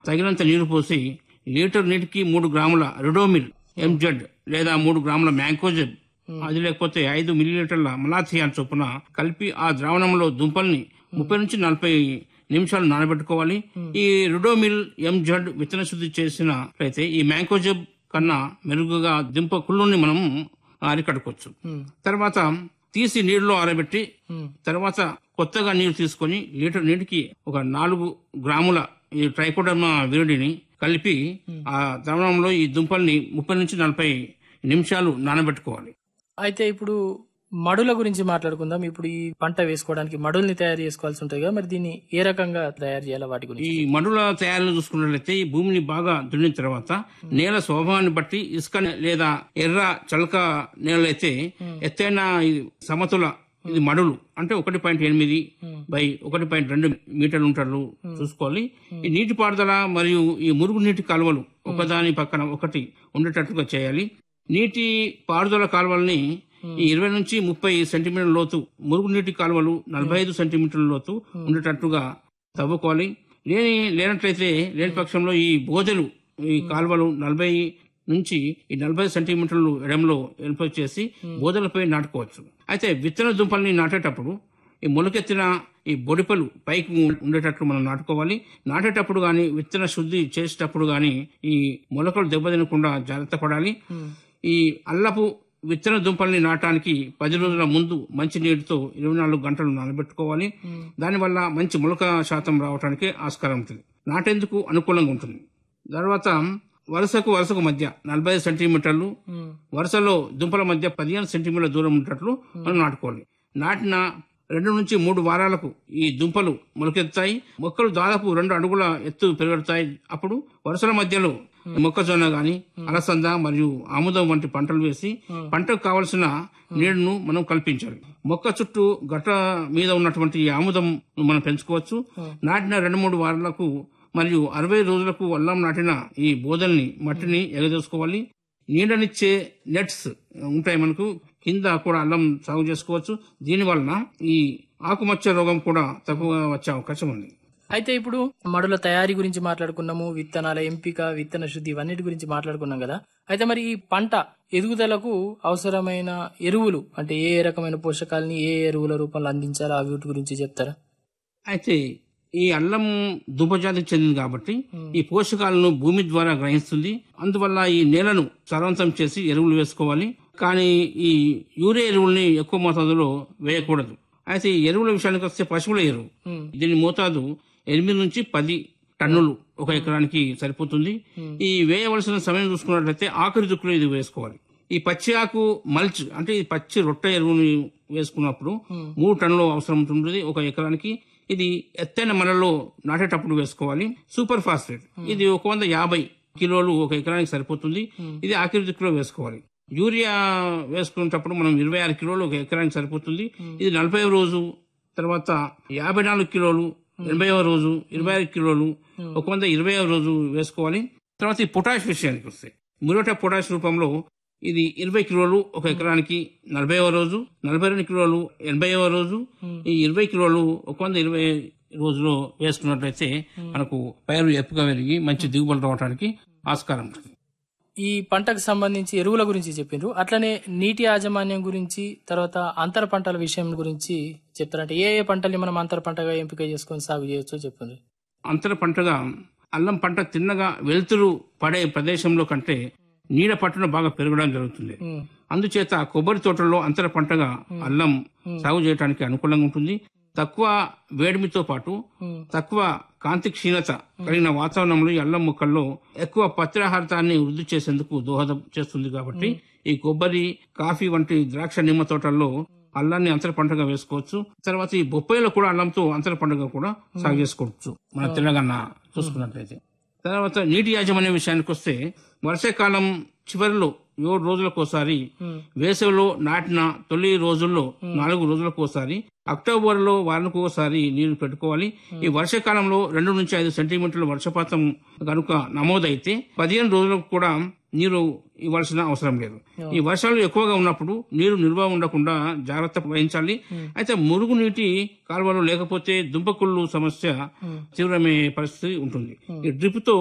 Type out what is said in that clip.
తగినంత నీరు పోసి లీటర్ నీటికి మూడు గ్రాముల రిడోమిల్ ఎంజెడ్ లేదా మూడు గ్రాముల మ్యాంకోజెబ్ అది లేకపోతే ఐదు మిల్లీలీటర్ల మలాథియాన్ చొప్పున కలిపి ఆ ద్రావణంలో దుంపల్ని ముప్పై నుంచి నలభై నిమిషాలు నానబెట్టుకోవాలి ఈ రుడోమిల్ ఎంజెడ్ విత్తన శుద్ధి చేసినట్లయితే ఈ మ్యాంకోజెబ్ కన్నా మెరుగుగా దుంప కుళ్ళుని మనం అరికట్టుకోవచ్చు తర్వాత తీసి నీళ్ళలో ఆరబెట్టి తర్వాత కొత్తగా నీరు తీసుకొని లీటర్ నీటికి ఒక నాలుగు గ్రాముల ఈ ట్రైకోడర్మా విరుడిని కలిపి ఆ ద్రావణంలో ఈ దుంపల్ని ముప్పై నుంచి నలభై నిమిషాలు నానబెట్టుకోవాలి అయితే ఇప్పుడు మడుల గురించి మాట్లాడుకుందాం ఇప్పుడు ఈ పంట వేసుకోవడానికి మడుల్ని తయారు చేసుకోవాల్సి ఉంటుంది కదా మరి దీన్ని ఏ రకంగా తయారు చేయాలి వాటి ఈ గురించి మడుల తయారీలో చూసుకున్నట్లయితే ఈ భూమిని బాగా దున్నిన తర్వాత నేల స్వభావాన్ని బట్టి ఇసుక లేదా ఎర్ర చలక నేలైతే ఎత్తైన ఈ సమతుల ఇది మడులు అంటే ఒకటి పాయింట్ ఎనిమిది బై ఒకటి పాయింట్ రెండు మీటర్లు ఉంటారు చూసుకోవాలి ఈ నీటి పారుదల మరియు ఈ మురుగు నీటి కాలువలు ఒకదాని పక్కన ఒకటి ఉండేటట్టుగా చేయాలి నీటి పారుదల కాలువల్ని ఈ ఇరవై నుంచి ముప్పై సెంటీమీటర్ల లోతు మురుగునీటి కాలువలు నలభై ఐదు సెంటీమీటర్ల లోతు ఉండేటట్టుగా తవ్వుకోవాలి లేని లేనట్లయితే లేని పక్షంలో ఈ బోజలు ఈ కాలువలు నలభై నుంచి ఈ నలభై సెంటీమీటర్లు ఎడంలో ఎలుపు చేసి బోధలపై నాటుకోవచ్చు అయితే విత్తన దుంపల్ని నాటేటప్పుడు ఈ మొలకెత్తిన ఈ బొడిపలు పైకి ఉండేటట్లు మనం నాటుకోవాలి నాటేటప్పుడు గాని విత్తన శుద్ధి చేసేటప్పుడు గాని ఈ మొలకలు దెబ్బతినకుండా జాగ్రత్త పడాలి ఈ అల్లపు విత్తన దుంపల్ని నాటడానికి పది రోజుల ముందు మంచి నీటితో ఇరవై నాలుగు గంటలు నానబెట్టుకోవాలి దానివల్ల మంచి మొలక శాతం రావడానికి ఆస్కారం ఉంటుంది నాటేందుకు అనుకూలంగా ఉంటుంది తర్వాత వరుసకు వరుసకు మధ్య నలభై సెంటీమీటర్లు వరుసలో దుంపల మధ్య పదిహేను సెంటీమీటర్ల దూరం ఉన్నట్లు మనం నాటుకోవాలి నాటిన రెండు నుంచి మూడు వారాలకు ఈ దుంపలు మొలకెత్తాయి మొక్కలు దాదాపు రెండు అడుగుల ఎత్తు పెరుగుతాయి అప్పుడు వరుసల మధ్యలో మొక్కజొన్న గాని అలసంద మరియు ఆముదం వంటి పంటలు వేసి పంటకు కావలసిన నీళ్లను మనం కల్పించాలి మొక్క చుట్టూ గట్ట మీద ఉన్నటువంటి ఈ ఆముదం మనం పెంచుకోవచ్చు నాటిన రెండు మూడు వారాలకు మరియు అరవై రోజులకు అల్లం నాటిన ఈ బోదల్ని మట్టిని ఎగదోసుకోవాలి నీడనిచ్చే నెట్స్ ఉంటాయి మనకు కింద కూడా అల్లం సాగు చేసుకోవచ్చు దీని వలన ఈ ఆకుమచ్చ రోగం కూడా తక్కువగా వచ్చే అవకాశం ఉంది అయితే ఇప్పుడు మడుల తయారీ గురించి మాట్లాడుకున్నాము విత్తనాల ఎంపిక విత్తన శుద్ధి ఇవన్నిటి గురించి మాట్లాడుకున్నాం కదా అయితే మరి ఈ పంట ఎదుగుదలకు అవసరమైన ఎరువులు అంటే ఏ ఏ రకమైన పోషకాలని ఏ ఏ ఎరువుల రూపంలో అందించాలో ఆ వీటి గురించి చెప్తారా అయితే ఈ అల్లం దుంపజాతికి చెందింది కాబట్టి ఈ పోషకాలను భూమి ద్వారా గ్రహిస్తుంది అందువల్ల ఈ నేలను సారవంతం చేసి ఎరువులు వేసుకోవాలి కానీ ఈ యూరియా ఎరువుల్ని ఎక్కువ మోతాదులో వేయకూడదు అయితే ఈ ఎరువుల విషయానికి వస్తే పశువుల ఎరువు దీని మోతాదు ఎనిమిది నుంచి పది టన్నులు ఒక ఎకరానికి సరిపోతుంది ఈ వేయవలసిన సమయం చూసుకున్నట్లయితే ఆఖరి దుక్కులో ఇది వేసుకోవాలి ఈ పచ్చి ఆకు మల్చ్ అంటే ఈ పచ్చి రొట్టె ఎరువుని వేసుకున్నప్పుడు మూడు టన్నులు అవసరం ఉంటుంది ఒక ఎకరానికి ఇది ఎత్తైన మలలో నాటేటప్పుడు వేసుకోవాలి సూపర్ ఫాస్ఫేట్ ఇది ఒక వంద యాభై కిలోలు ఒక ఎకరానికి సరిపోతుంది ఇది ఆఖరి దిక్కులో వేసుకోవాలి యూరియా వేసుకునేటప్పుడు మనం ఇరవై ఆరు కిలోలు ఒక ఎకరానికి సరిపోతుంది ఇది నలభై రోజు తర్వాత యాభై నాలుగు కిలోలు ఎనభైవ రోజు ఇరవై ఆరు కిలోలు ఒక వంద ఇరవై రోజు వేసుకోవాలి తర్వాత ఈ పొటాష్ విషయానికి వస్తే మురట పొటాష్ రూపంలో ఇది ఇరవై కిలోలు ఒక ఎకరానికి నలభైవ రోజు నలభై రెండు కిలోలు ఎనభైవ రోజు ఈ ఇరవై కిలోలు ఒక వంద ఇరవై రోజులో వేసుకున్నట్లయితే మనకు పైరు ఎప్పుగా పెరిగి మంచి దిగుబడి రావడానికి ఆస్కారం ఉంటుంది ఈ పంటకు సంబంధించి ఎరువుల గురించి చెప్పిండ్రు అట్లనే నీటి యాజమాన్యం గురించి తర్వాత అంతర పంటల విషయం గురించి చెప్తారంటే ఏ ఏ పంటల్ని మనం అంతర పంటగా ఎంపిక చేసుకొని సాగు చేయొచ్చో చెప్పింది అంతర పంటగా అల్లం పంట తిన్నగా వెలుతురు పడే ప్రదేశంలో కంటే నీడ పట్టున బాగా పెరగడం జరుగుతుంది అందుచేత కొబ్బరి తోటల్లో అంతర పంటగా అల్లం సాగు చేయడానికి అనుకూలంగా ఉంటుంది తక్కువ వేడిమితో పాటు తక్కువ కాంతి క్షీణత కలిగిన వాతావరణంలో ఈ అల్లం మొక్కల్లో ఎక్కువ పత్రాహారతాన్ని వృద్ధి చేసేందుకు దోహదం చేస్తుంది కాబట్టి ఈ కొబ్బరి కాఫీ వంటి ద్రాక్ష నిమ్మ తోటల్లో అల్లాన్ని అంతర పంటగా వేసుకోవచ్చు తర్వాత ఈ బొప్పాయిలో కూడా అల్లంతో అంతర పంటగా కూడా సాగు చేసుకోవచ్చు మన తెలంగాణ చూసుకున్నట్లయితే తర్వాత నీటి యాజమాన్య విషయానికి వస్తే వర్షాకాలం చివరిలో ఏడు రోజులకు ఒకసారి వేసవిలో నాటిన తొలి రోజుల్లో నాలుగు రోజులకు ఒకసారి అక్టోబర్ లో వారానికి ఒకసారి నీళ్లు పెట్టుకోవాలి ఈ వర్షాకాలంలో రెండు నుంచి ఐదు సెంటీమీటర్ల వర్షపాతం కనుక నమోదైతే పదిహేను రోజులకు కూడా నీరు ఇవ్వాల్సిన అవసరం లేదు ఈ వర్షాలు ఎక్కువగా ఉన్నప్పుడు నీరు నిల్వ ఉండకుండా జాగ్రత్త వహించాలి అయితే మురుగునీటి కాలువలు లేకపోతే దుంపకుళ్ళు సమస్య తీవ్రమయ్యే పరిస్థితి ఉంటుంది ఈ డ్రిప్ తో